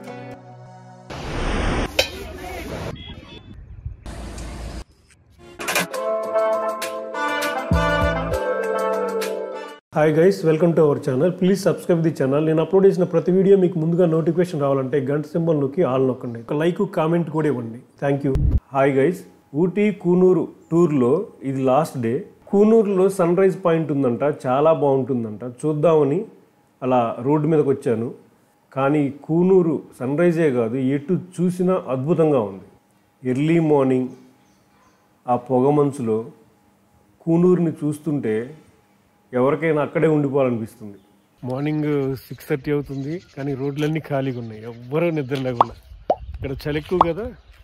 hi guys welcome to our channel please subscribe the channel నేను upload చేసిన ప్రతి video మీకు ముందుగా నోటిఫికేషన్ రావాలంటే గంట సింబల్ నొక్కి ఆల్ నొక్కండి ఒక లైక్ కామెంట్ కూడా ఇవ్వండి thank you hi guys Ooty Coonoor టూర్లో ఇది లాస్ట్ డే కూనూరులో సన్ రైజ్ పాయింట్ ఉందంట చాలా బాగుంటుందంట చూద్దామని అలా రోడ్డు మీదకి వచ్చాను కానీ కూనూరు సన్ రైజే కాదు ఎటు చూసినా అద్భుతంగా ఉంది ఎర్లీ మార్నింగ్ ఆ పొగ మంచులో కూనూరుని చూస్తుంటే ఎవరికైనా అక్కడే ఉండిపోవాలనిపిస్తుంది మార్నింగ్ సిక్స్ థర్టీ అవుతుంది కానీ రోడ్లన్నీ ఖాళీగా ఉన్నాయి ఎవ్వరూ నిద్ర లేకుండా ఇక్కడ చలి ఎక్కువ కదా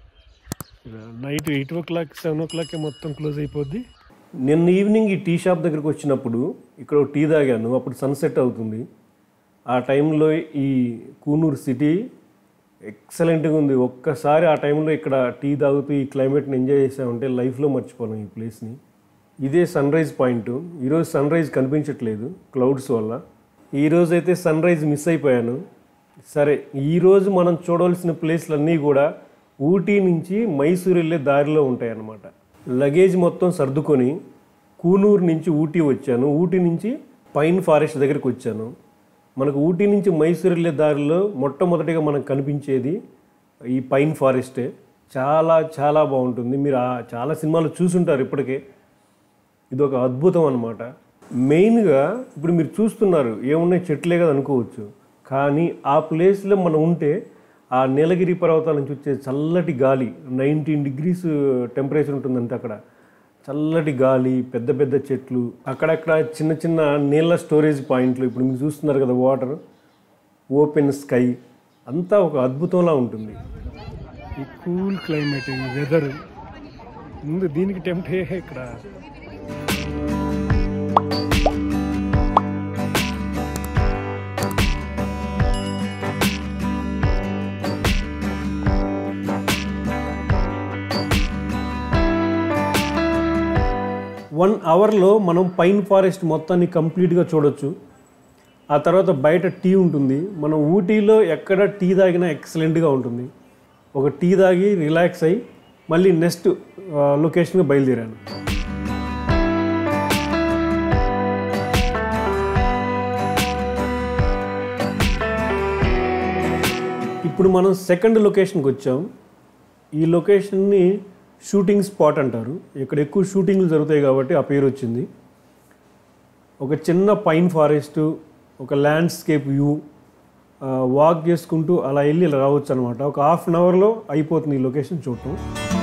night eight o'clock seven o'clock మొత్తం క్లోజ్ అయిపోద్ది నిన్న ఈవినింగ్ ఈ టీ షాప్ దగ్గరికి వచ్చినప్పుడు ఇక్కడ ఒక టీ తాగాను అప్పుడు సన్సెట్ అవుతుంది ఆ టైంలో ఈ కూనూరు సిటీ ఎక్సలెంట్గా ఉంది ఒక్కసారి ఆ టైంలో ఇక్కడ టీ తాగుతూ ఈ క్లైమేట్ని ఎంజాయ్ చేసామంటే లైఫ్లో మర్చిపోలేం ఈ ప్లేస్ని ఇదే సన్ రైజ్ పాయింట్ ఈరోజు సన్ రైజ్ కనిపించట్లేదు క్లౌడ్స్ వల్ల ఈరోజు అయితే సన్ రైజ్ మిస్ అయిపోయాను సరే ఈరోజు మనం చూడవలసిన ప్లేస్లన్నీ కూడా ఊటీ నుంచి మైసూర్ వెళ్ళే దారిలో ఉంటాయి అన్నమాట లగేజ్ మొత్తం సర్దుకొని కూనూరు నుంచి ఊటీ వచ్చాను ఊటీ నుంచి పైన్ ఫారెస్ట్ దగ్గరికి వచ్చాను మనకు ఊటీ నుంచి మైసూర్ వెళ్ళే దారిలో మొట్టమొదటిగా మనకు కనిపించేది ఈ పైన్ ఫారెస్టే చాలా చాలా బాగుంటుంది మీరు ఆ- చాలా సినిమాలు చూసుంటారు ఇప్పటికే ఇది ఒక అద్భుతం అనమాట మెయిన్గా ఇప్పుడు మీరు చూస్తున్నారు ఏమున్నాయి చెట్లే కదా అనుకోవచ్చు కానీ ఆ ప్లేస్లో మనం ఉంటే ఆ నీలగిరి పర్వతాల నుంచి వచ్చే చల్లటి గాలి నైన్టీన్ డిగ్రీస్ టెంపరేచర్ ఉంటుందంటే అక్కడ చల్లటి గాలి పెద్ద పెద్ద చెట్లు అక్కడక్కడ చిన్న చిన్న నీళ్ళ స్టోరేజ్ పాయింట్లు ఇప్పుడు మీరు చూస్తున్నారు కదా వాటర్ ఓపెన్ స్కై అంతా ఒక అద్భుతంలా ఉంటుంది ఈ కూల్ క్లైమేట్ ఈ వెదర్ ముందు దీనికి టెంప్ట్ అయ్యే ఇక్కడ వన్ అవర్లో మనం పైన్ ఫారెస్ట్ మొత్తాన్ని కంప్లీట్గా చూడొచ్చు ఆ తర్వాత బయట టీ ఉంటుంది మనం ఊటీలో ఎక్కడ టీ తాగినా ఎక్సలెంట్గా ఉంటుంది ఒక టీ తాగి రిలాక్స్ అయ్యి మళ్ళీ నెక్స్ట్ లొకేషన్కి బయలుదేరాను ఇప్పుడు మనం సెకండ్ లొకేషన్కి వచ్చాం ఈ లొకేషన్ని షూటింగ్ స్పాట్ అంటారు ఇక్కడ ఎక్కువ షూటింగ్లు జరుగుతాయి కాబట్టి ఆ పేరు వచ్చింది ఒక చిన్న పైన్ ఫారెస్ట్ ఒక ల్యాండ్స్కేప్ వ్యూ వాక్ చేసుకుంటూ అలా వెళ్ళి ఇలా రావచ్చు అనమాట ఒక హాఫ్ అన్ అవర్లో అయిపోతుంది ఈ లొకేషన్ చూడటం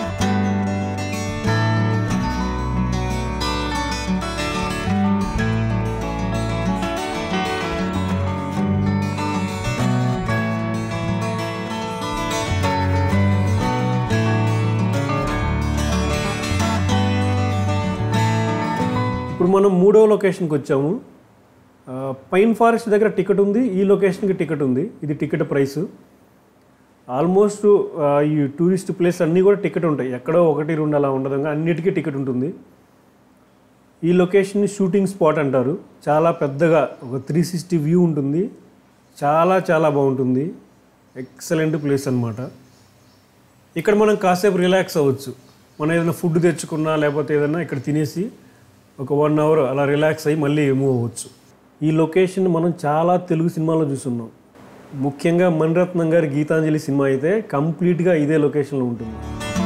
ఇప్పుడు మనం మూడవ లొకేషన్కి వచ్చాము ఆ, పైన్ ఫారెస్ట్ దగ్గర టికెట్ ఉంది ఈ లొకేషన్కి టికెట్ ఉంది ఇది టికెట్ ప్రైస్ ఆల్మోస్ట్ ఆ, ఈ టూరిస్ట్ ప్లేస్ అన్నీ కూడా టికెట్ ఉంటాయి ఎక్కడో ఒకటి రెండు అలా ఉండదు ఇంకా అన్నిటికీ టికెట్ ఉంటుంది ఈ లొకేషన్ షూటింగ్ స్పాట్ అంటారు చాలా పెద్దగా ఒక త్రీ సిక్స్టీ వ్యూ ఉంటుంది చాలా చాలా బాగుంటుంది ఎక్సలెంట్ ప్లేస్ అన్నమాట ఇక్కడ మనం కాసేపు రిలాక్స్ అవ్వచ్చు మనం ఏదైనా ఫుడ్ తెచ్చుకున్నా లేకపోతే ఏదైనా ఇక్కడ తినేసి ఒక వన్ అవర్ అలా రిలాక్స్ అయ్యి మళ్ళీ మూవ్ అవ్వచ్చు ఈ లొకేషన్ మనం చాలా తెలుగు సినిమాలో చూస్తున్నాం ముఖ్యంగా మణిరత్నం గారి గీతాంజలి సినిమా అయితే కంప్లీట్గా ఇదే లొకేషన్లో ఉంటుంది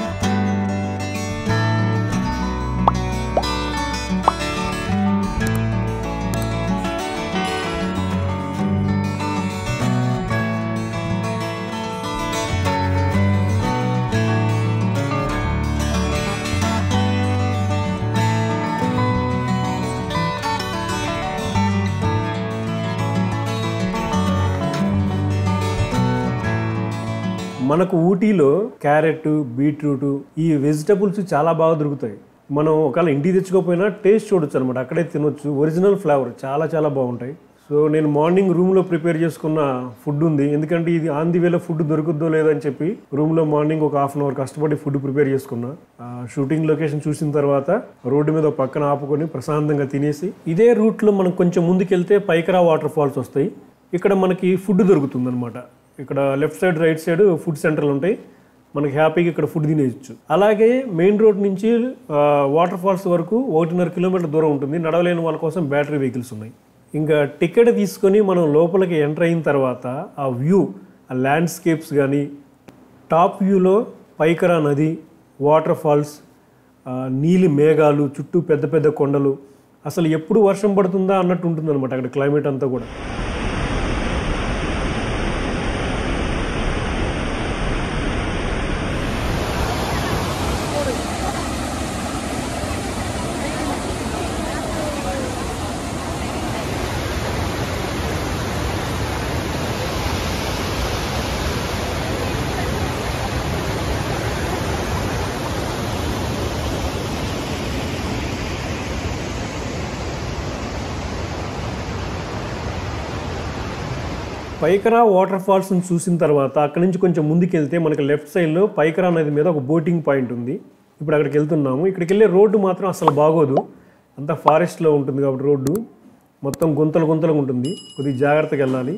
మనకు ఊటీలో క్యారెట్ బీట్రూట్ ఈ వెజిటబుల్స్ చాలా బాగా దొరుకుతాయి మనం ఒకవేళ ఇంటికి తెచ్చుకోకపోయినా టేస్ట్ చూడొచ్చు అనమాట అక్కడే తినొచ్చు ఒరిజినల్ ఫ్లేవర్ చాలా చాలా బాగుంటాయి సో నేను మార్నింగ్ రూమ్లో ప్రిపేర్ చేసుకున్న ఫుడ్ ఉంది ఎందుకంటే ఇది ఆన్ ది వేలో ఫుడ్ దొరుకుద్దో లేదని చెప్పి రూమ్లో మార్నింగ్ ఒక హాఫ్ అన్ అవర్ కష్టపడి ఫుడ్ ప్రిపేర్ చేసుకున్నా ఆ, షూటింగ్ లొకేషన్ చూసిన తర్వాత రోడ్డు మీద ఒక పక్కన ఆపుకొని ప్రశాంతంగా తినేసి ఇదే రూట్లో మనం కొంచెం ముందుకెళ్తే పైకరా వాటర్ ఫాల్స్ వస్తాయి ఇక్కడ మనకి ఫుడ్ దొరుకుతుంది అనమాట ఇక్కడ left side right side food సెంటర్లు ఉంటాయి మనకి హ్యాపీగా ఇక్కడ ఫుడ్ తినేయచ్చు అలాగే మెయిన్ రోడ్ నుంచి వాటర్ ఫాల్స్ వరకు ఒకటిన్నర కిలోమీటర్ దూరం ఉంటుంది నడవలేని వాళ్ళ కోసం బ్యాటరీ వెహికల్స్ ఉన్నాయి ఇంకా టికెట్ తీసుకొని మనం లోపలికి ఎంటర్ అయిన తర్వాత ఆ వ్యూ ఆ ల్యాండ్స్కేప్స్ కానీ టాప్ వ్యూలో పైకరా నది వాటర్ ఫాల్స్ ఆ, నీలి మేఘాలు చుట్టూ పెద్ద పెద్ద కొండలు అసలు ఎప్పుడు వర్షం పడుతుందా అన్నట్టు ఉంటుందన్నమాట అక్కడ క్లైమేట్ అంతా కూడా పైకరా వాటర్ ఫాల్స్ని చూసిన తర్వాత అక్కడి నుంచి కొంచెం ముందుకు వెళ్తే మనకి లెఫ్ట్ సైడ్లో పైకరా నది మీద ఒక బోటింగ్ పాయింట్ ఉంది ఇప్పుడు అక్కడికి వెళ్తున్నాము ఇక్కడికి వెళ్ళే రోడ్డు మాత్రం అసలు బాగోదు అంతా ఫారెస్ట్లో ఉంటుంది కాబట్టి రోడ్డు మొత్తం గుంతలు గుంతలుగా ఉంటుంది కొద్దిగా జాగ్రత్తగా వెళ్ళాలి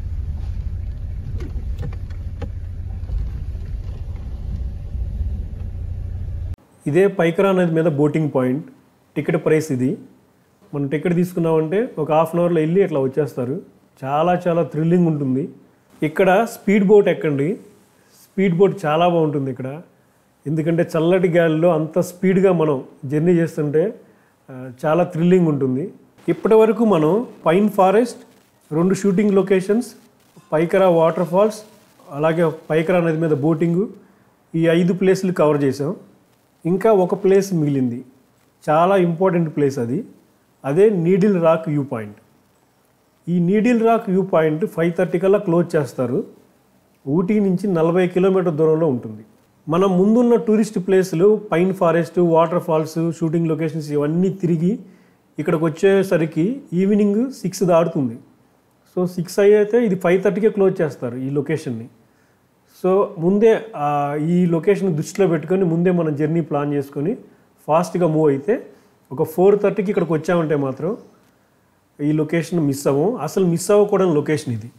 ఇదే పైకరా నది మీద బోటింగ్ పాయింట్ టికెట్ ప్రైస్ ఇది మనం టికెట్ తీసుకున్నామంటే ఒక హాఫ్ అన్ అవర్లో వెళ్ళి ఇట్లా వచ్చేస్తారు చాలా చాలా థ్రిల్లింగ్ ఉంటుంది ఇక్కడ స్పీడ్ బోట్ ఎక్కండి స్పీడ్ బోట్ చాలా బాగుంటుంది ఇక్కడ ఎందుకంటే చల్లటి గాలిలో అంత స్పీడ్గా మనం జర్నీ చేస్తుంటే ఆ, చాలా థ్రిల్లింగ్ ఉంటుంది ఇప్పటి వరకు మనం పైన్ ఫారెస్ట్ రెండు shooting locations Pykara water falls అలాగే పైకరా నది మీద బోటింగు ఈ ఐదు ప్లేస్లు కవర్ చేసాం ఇంకా ఒక ప్లేస్ మిగిలింది చాలా ఇంపార్టెంట్ ప్లేస్ అది అదే నీడిల్ రాక్ వ్యూ పాయింట్ ఈ needle rock view point five thirty కల్లా క్లోజ్ చేస్తారు ఊటీ నుంచి నలభై కిలోమీటర్ దూరంలో ఉంటుంది మనం ముందున్న టూరిస్ట్ ప్లేస్లు pine forest water falls shooting locations ఇవన్నీ తిరిగి ఇక్కడికి వచ్చేసరికి ఈవినింగ్ సిక్స్ దాడుతుంది సో సిక్స్ అయితే ఇది ఫైవ్ థర్టీకే క్లోజ్ చేస్తారు ఈ లొకేషన్ని సో ముందే ఆ, ఈ లొకేషన్ దృష్టిలో పెట్టుకొని ముందే మనం జర్నీ ప్లాన్ చేసుకొని ఫాస్ట్గా మూవ్ అయితే ఒక ఫోర్ థర్టీకి ఇక్కడికి వచ్చామంటే మాత్రం ఈ లొకేషన్ మిస్ అవ్వం అసలు మిస్ అవ్వకూడని లొకేషన్ ఇది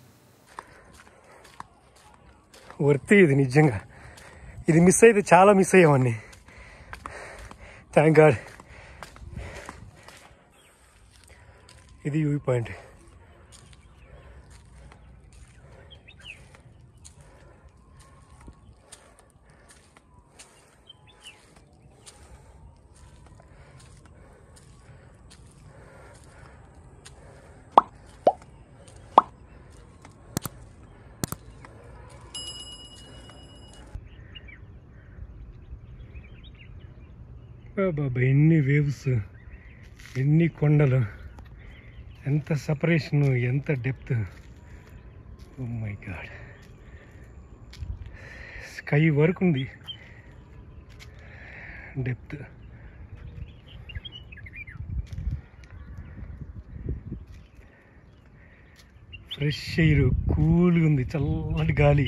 వర్తి ఇది నిజంగా ఇది మిస్ అయితే చాలా మిస్ అయ్యామండి థ్యాంక్ గాడ్ ఇది వ్యూ పాయింట్ బాబా ఎన్ని వేవ్స్ ఎన్ని కొండలు ఎంత సపరేషను ఎంత depth oh my god sky వరకు ఉంది డెప్త్ ఫ్రెష్ ఎయిర్ కూల్గా ఉంది చల్లటి గాలి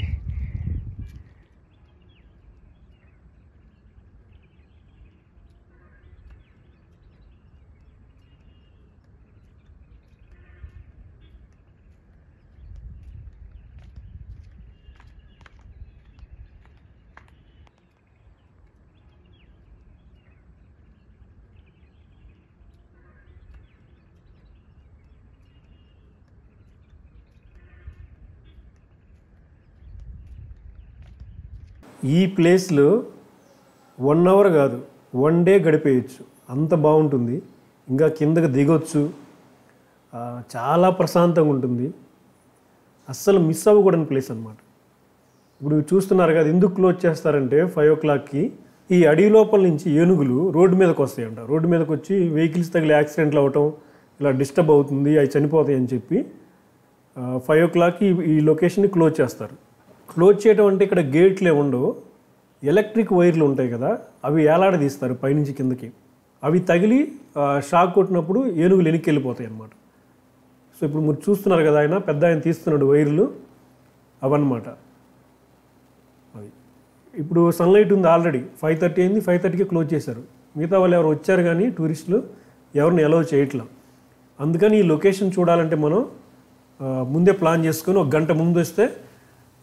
ఈ ప్లేస్లో వన్ అవర్ కాదు వన్ డే గడిపేయచ్చు అంత బాగుంటుంది ఇంకా కిందకి దిగొచ్చు ఆ, చాలా ప్రశాంతంగా ఉంటుంది అస్సలు మిస్ అవ్వకూడని ప్లేస్ అనమాట ఇప్పుడు చూస్తున్నారు కదా ఎందుకు క్లోజ్ చేస్తారంటే ఫైవ్ ఓ క్లాక్కి ఈ అడవి లోపల నుంచి ఏనుగులు రోడ్డు మీదకి వస్తాయంట రోడ్డు మీదకి వచ్చి వెహికల్స్ తగిలి యాక్సిడెంట్లు అవ్వటం ఇలా డిస్టర్బ్ అవుతుంది అవి చనిపోతాయి అని చెప్పి ఫైవ్ ఓ క్లాక్కి ఈ- ఈ లొకేషన్ని క్లోజ్ చేస్తారు క్లోజ్ చేయడం అంటే ఇక్కడ గేట్లు ఏమి ఉండవు ఎలక్ట్రిక్ వైర్లు ఉంటాయి కదా అవి ఏలాడదీస్తారు పైనుంచి కిందకి అవి తగిలి ఆ, షాక్ కొట్టినప్పుడు ఏనుగులు వెనక్కి వెళ్ళిపోతాయి అన్నమాట సో ఇప్పుడు మీరు చూస్తున్నారు కదా ఆయన పెద్ద ఆయన తీస్తున్నాడు వైర్లు అవన్నమాట అవి ఇప్పుడు సన్లైట్ ఉంది ఆల్రెడీ ఫైవ్ థర్టీ అయింది ఫైవ్ థర్టీకి క్లోజ్ చేశారు మిగతా వాళ్ళు ఎవరు వచ్చారు కానీ టూరిస్టులు ఎవరిని అలౌ చేయట్లా అందుకని ఈ లొకేషన్ చూడాలంటే మనం ఆ, ముందే ప్లాన్ చేసుకొని ఒక గంట ముందు వస్తే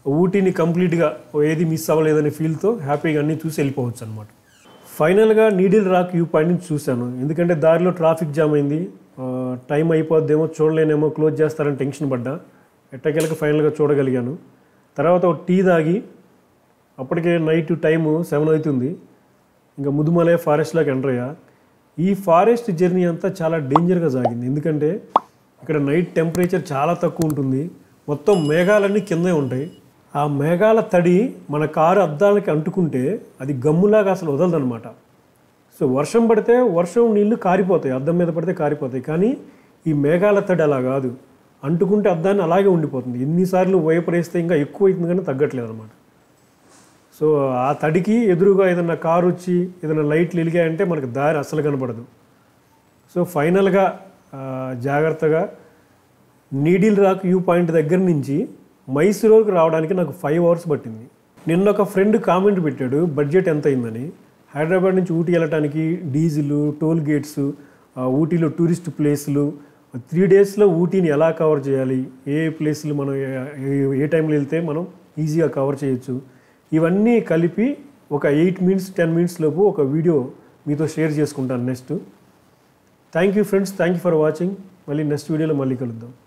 ఊటీని కంప్లీట్గా ఏది మిస్ అవ్వలేదనే ఫీల్తో హ్యాపీగా అన్నీ చూసి వెళ్ళిపోవచ్చు అనమాట ఫైనల్గా నీడిల్ రాక్ వ్యూ పాయింట్ నుంచి చూశాను ఎందుకంటే దారిలో ట్రాఫిక్ జామ్ అయింది ఆ, టైం అయిపోద్దేమో చూడలేనేమో క్లోజ్ చేస్తారని టెన్షన్ పడ్డా ఎట్టకెళ్ళక ఫైనల్గా చూడగలిగాను తర్వాత ఒక టీ తాగి అప్పటికే నైట్ టైము సెవెన్ అవుతుంది ఇంకా ముదుమలై ఫారెస్ట్లోకి ఎంటర్ అయ్యా ఈ ఫారెస్ట్ జర్నీ అంతా చాలా డేంజర్గా సాగింది ఎందుకంటే ఇక్కడ నైట్ టెంపరేచర్ చాలా తక్కువ ఉంటుంది మొత్తం మేఘాలన్నీ కిందే ఉంటాయి ఆ మేఘాల తడి మన కారు అద్దాలకి అంటుకుంటే అది గమ్ములాగా అసలు వదలదనమాట సో వర్షం పడితే వర్షం నీళ్లు కారిపోతాయి అద్దం మీద పడితే కారిపోతాయి కానీ ఈ మేఘాల తడి అలా కాదు అంటుకుంటే అద్దాన్ని అలాగే ఉండిపోతుంది ఎన్నిసార్లు వేపరేస్తే ఇంకా ఎక్కువ అవుతుంది కానీ తగ్గట్లేదు అనమాట సో ఆ తడికి ఎదురుగా ఏదైనా కారు వచ్చి ఏదైనా లైట్లు వెలిగాయంటే మనకు దారి అసలు కనపడదు సో ఫైనల్గా ఆ, జాగ్రత్తగా నీడిల్ రాక్ వ్యూ పాయింట్ దగ్గర నుంచి మైసూరుకి రావడానికి నాకు ఫైవ్ అవర్స్ పట్టింది నిన్న ఒక ఫ్రెండ్ కామెంట్ పెట్టాడు బడ్జెట్ ఎంత అయిందని హైదరాబాద్ నుంచి ఊటీ వెళ్ళటానికి డీజిల్ టోల్ గేట్స్ ఆ, ఊటీలో టూరిస్ట్ ప్లేస్లు త్రీ డేస్లో ఊటీని ఎలా కవర్ చేయాలి ఏ ప్లేస్లు మనం ఏ- ఏ- ఏ టైంలో వెళ్తే మనం ఈజీగా కవర్ చేయొచ్చు ఇవన్నీ కలిపి ఒక ఎయిట్ మినిట్స్ టెన్ మినిట్స్ లోపు ఒక వీడియో మీతో షేర్ చేసుకుంటాను next thank you friends thank you for watching మళ్ళీ నెక్స్ట్ వీడియోలో మళ్ళీ కలుద్దాం